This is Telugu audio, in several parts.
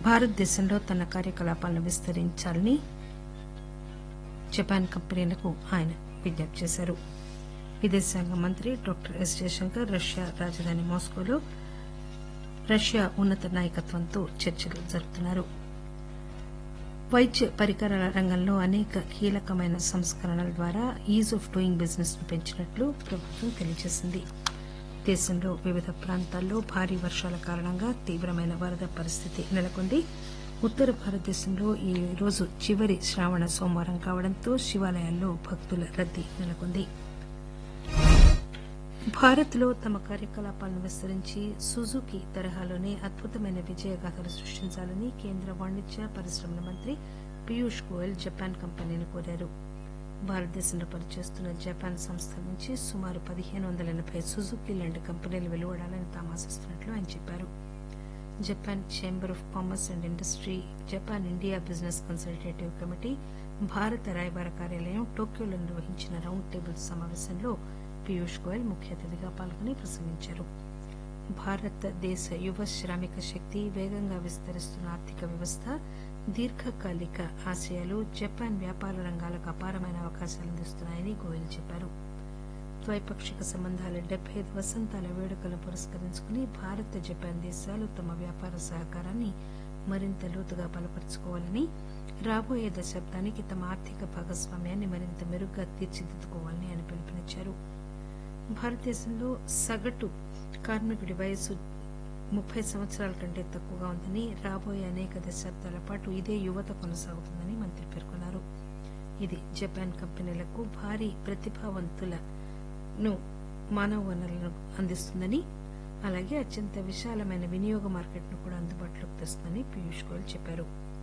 భారతదేశంలో తన కార్యకలాపాలను విస్తరించాలని జపాన్ కంపెనీలకు ఆయన విజ్ఞప్తి చేశారు విదేశాంగ మంత్రి డాక్టర్ ఎస్ జయశంకర్ రష్యా రాజధాని మాస్కోలో రష్యా ఉన్నత నాయకత్వంతో చర్చలు జరుపుతున్నారు వైద్య పరికరాల రంగంలో అనేక కీలకమైన సంస్కరణల ద్వారా ఈజ్ ఆఫ్ డూయింగ్ బిజినెస్ ను పెంచినట్లు ప్రభుత్వం తెలియజేసింది దేశంలో వివిధ ప్రాంతాల్లో భారీ వర్షాల కారణంగా తీవ్రమైన వరద పరిస్థితి నెలకొంది ఉత్తర భారతదేశంలో ఈ రోజు చివరి శ్రావణ సోమవారం కావడంతో శివాలయాల్లో భక్తుల రద్దీ నెలకొంది భారత్లో తమ కార్యకలాపాలను విస్తరించి సుజుకి తరహాలోనే అద్భుతమైన విజయగాథలు సృష్టించాలని కేంద్ర వాణిజ్య పరిశ్రమల మంత్రి పీయూష్ గోయల్ జపాన్ కంపెనీని కోరారు భారతదేశంలో పనిచేస్తున్న జపాన్ సంస్థ నుంచి సుమారు పదిహేను వందల ఎనబై సుజుకి లాంటి కంపెనీలు వెలువడాలని తాము ఆశిస్తున్నట్లు ఆయన చెప్పారు Japan chamber of commerce and industry Japan India business consultative committee భారత రాయబార కార్యాలయం టోక్యోలో నిర్వహించిన రౌండ్ టేబుల్ సమావేశంలో పీయూష్ గోయల్ ముఖ్య అతిథిగా పాల్గొని ప్రసంగించారు భారతదేశ యువ శ్రామిక శక్తి వేగంగా విస్తరిస్తున్న ఆర్థిక వ్యవస్థ దీర్ఘకాలిక ఆశయాలు జపాన్ వ్యాపార రంగాలకు అపారమైన అవకాశాలు అందిస్తున్నాయని గోయల్ చెప్పారు ద్వైపాక్షిక సంబంధాల డెబ్బై ఐదు వసంతాల వేడుకలను పురస్కరించుకుని భారత్ జపాన్ దేశాలు తమ వ్యాపార సహకారాన్ని మరింత లోతుగా బలపరుచుకోవాలని రాబోయే దశాబ్దానికి తమ ఆర్థిక భాగస్వామ్యాన్ని మరింత మెరుగ్గా తీర్చిదిద్దుకోవాలని ఆయన పిలుపునిచ్చారు భారతదేశంలో సగటు కార్మికుడి వయస్సు ముప్పై సంవత్సరాల కంటే తక్కువగా ఉందని రాబోయే అనేక దశాబ్దాల పాటు ఇదే యువత కొనసాగుతుందని మంత్రి పేర్కొన్నారు ఇది జపాన్ కంపెనీలకు భారీ ప్రతిభావంతులను మానవ వనరులను అందిస్తుందని అలాగే అత్యంత విశాలమైన వినియోగ మార్కెట్ను కూడా అందుబాటులోకి తెస్తుందని పీయూష్ గోయల్ చెప్పారు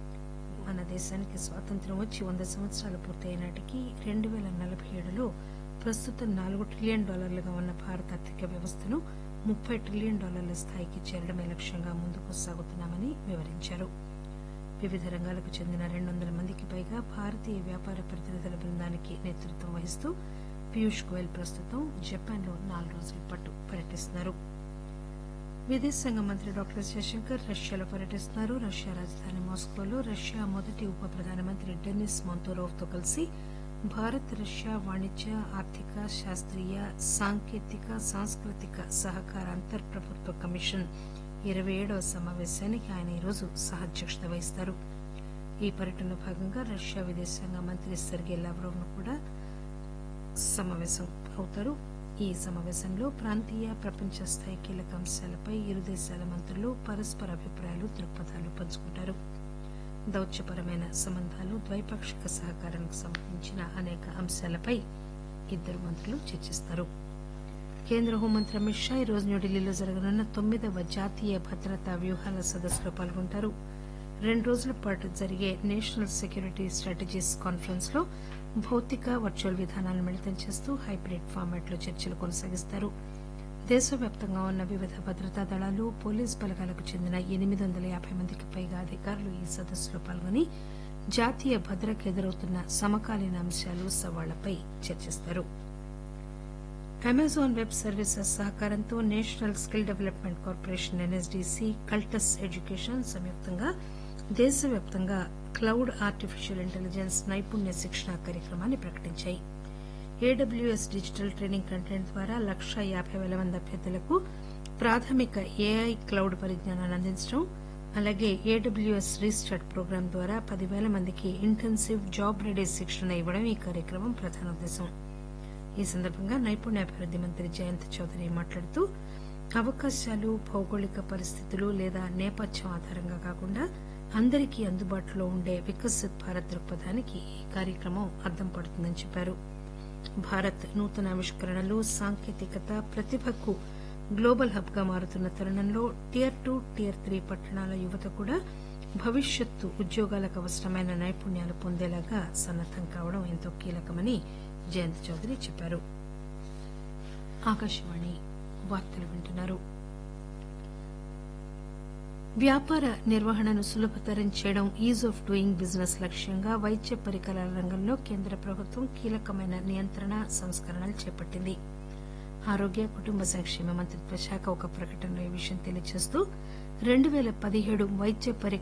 మన దేశానికి స్వాతంత్ర్యం వచ్చి వంద సంవత్సరాలు పూర్తయిన నాటికి రెండు పేల నలభై ఏడులో ప్రస్తుతం నాలుగు ట్రిలియన్ డాలర్లుగా ఉన్న భారత ఆర్థిక వ్యవస్థను ముప్పై ట్రిలియన్ డాలర్ల స్థాయికి చేరడమే లక్ష్యంగా ముందుకు సాగుతున్నామని వివరించారు వివిధ రంగాలకు చెందిన రెండు వందల మందికి పైగా భారతీయ వ్యాపార ప్రతినిధుల బృందానికి నేతృత్వం వహిస్తూ పీయూష్ గోయల్ ప్రస్తుతం జపాన్లో నాలుగు రోజుల పాటు పర్యటిస్తున్నారు విదేశాంగ మంత్రి డాక్టర్ జయశంకర్ రష్యాలో పర్యటిస్తున్నారు రష్యా రాజధాని మాస్కోలో రష్యా మొదటి ఉప ప్రధానమంత్రి డెనిస్ మొంతోరోవ్ తో కలిసి భారత్ రష్యా వాణిజ్య ఆర్థిక శాస్త్రీయ సాంకేతిక సాంస్కృతిక సహకార అంతర్ ప్రభుత్వ కమిషన్ ఇరవై ఏడవ సమావేశానికి ఆయన ఈరోజు సహాధ్యక్షత వహిస్తారు ఈ పర్యటనలో భాగంగా రష్యా విదేశాంగ మంత్రి సెర్గే లావ్రోవ్ ను కూడా సమావేశం అవుతారు ఈ సమావేశంలో ప్రాంతీయ ప్రపంచ స్థాయి కీలక అంశాలపై ఇరు దేశాల మంత్రులు పరస్పర అభిప్రాయాలు దృక్పథాలు పంచుకుంటారు దౌత్యపరమైన సంబంధాలు ద్వైపాక్షిక సహకారానికి సంబంధించిన అనేక అంశాలపై ఇద్దరు మంత్రులు చర్చిస్తారు కేంద్ర హోంమంత్రి అమిత్ షా ఈ రోజు న్యూఢిల్లీలో జరగనున్న తొమ్మిదవ జాతీయ భద్రతా వ్యూహాల సదస్సులో పాల్గొంటారు రెండు రోజుల పాటు జరిగే నేషనల్ సెక్యూరిటీ స్ట్రాటజీస్ కాన్ఫరెన్స్ లో భౌతిక వర్చువల్ విధానాలను మిళితం చేస్తూ హైబ్రిడ్ ఫార్మాట్ లో చర్చలు కొనసాగిస్తారు దేశవ్యాప్తంగా ఉన్న వివిధ భద్రతా దళాలు పోలీస్ బలగాలకు చెందిన ఎనిమిది వందల యాబై మందికి పైగా అధికారులు ఈ సదస్సులో పాల్గొని జాతీయ భద్రతకు ఎదురవుతున్న సమకాలీన అంశాలు సవాళ్లపై చర్చిస్తారు అమెజాన్ వెబ్ సర్వీసెస్ సహకారంతో national skill development corporation NSDC Cultus education సంయుక్తంగా దేశవ్యాప్తంగా క్లౌడ్ ఆర్టిఫిషియల్ ఇంటెలిజెన్స్ నైపుణ్య శిక్షణ కార్యక్రమాన్ని ప్రకటించాయి ఏడబ్ల్యూఎస్ డిజిటల్ ట్రైనింగ్ కంటెంట్ ద్వారా లక్ష యాబై పేల మంది అభ్యర్థులకు ప్రాథమిక ఏఐ క్లౌడ్ పరిజ్ఞానాన్ని అందించడం అలాగే ఏడబ్ల్యూఎస్ రీస్టార్ట్ ప్రోగ్రాం ద్వారా పదివేల మందికి ఇంటెన్సివ్ జాబ్ రెడీ శిక్షణ ఇవ్వడం ఈ కార్యక్రమం ప్రధాన ఉద్దేశం ఈ సందర్భంగా నైపుణ్యాభివృద్ది మంత్రి జయంత్ చౌదరి మాట్లాడుతూ అవకాశాలు భౌగోళిక పరిస్థితులు లేదా నేపథ్యం ఆధారంగా కాకుండా అందరికీ అందుబాటులో ఉండే వికసిత్ భారత్ దృక్పథానికి ఈ కార్యక్రమం అద్దం పడుతుందని చెప్పారు భారత్ నూతన ఆవిష్కరణలు సాంకేతికత ప్రతిభకు గ్లోబల్ హబ్ గా మారుతున్న తరుణంలో టియర్ టూ టియర్ త్రీ పట్టణాల యువత కూడా భవిష్యత్తు ఉద్యోగాలకు అవసరమైన నైపుణ్యాలు పొందేలాగా సన్నద్దం కావడం ఎంతో కీలకమని జయంత్ చౌదరి చెప్పారు ఆకాశవాణి వార్తలు వింటున్నారు వ్యాపార నిర్వహణను సులభతరం చేయడం ఈజ్ ఆఫ్ డూయింగ్ బిజినెస్ లక్ష్యంగా వైద్య పరికరాల రంగంలో కేంద్ర ప్రభుత్వం కీలకమైన నియంత్రణ సంస్కరణలు చేపట్టింది ఆరోగ్య కుటుంబ సంక్షేమ మంత్రిత్వ శాఖ ఒక ప్రకటనలో ఈ విషయం తెలియజేస్తూ రెండు పేల పదిహేడు వైద్య పరికరాల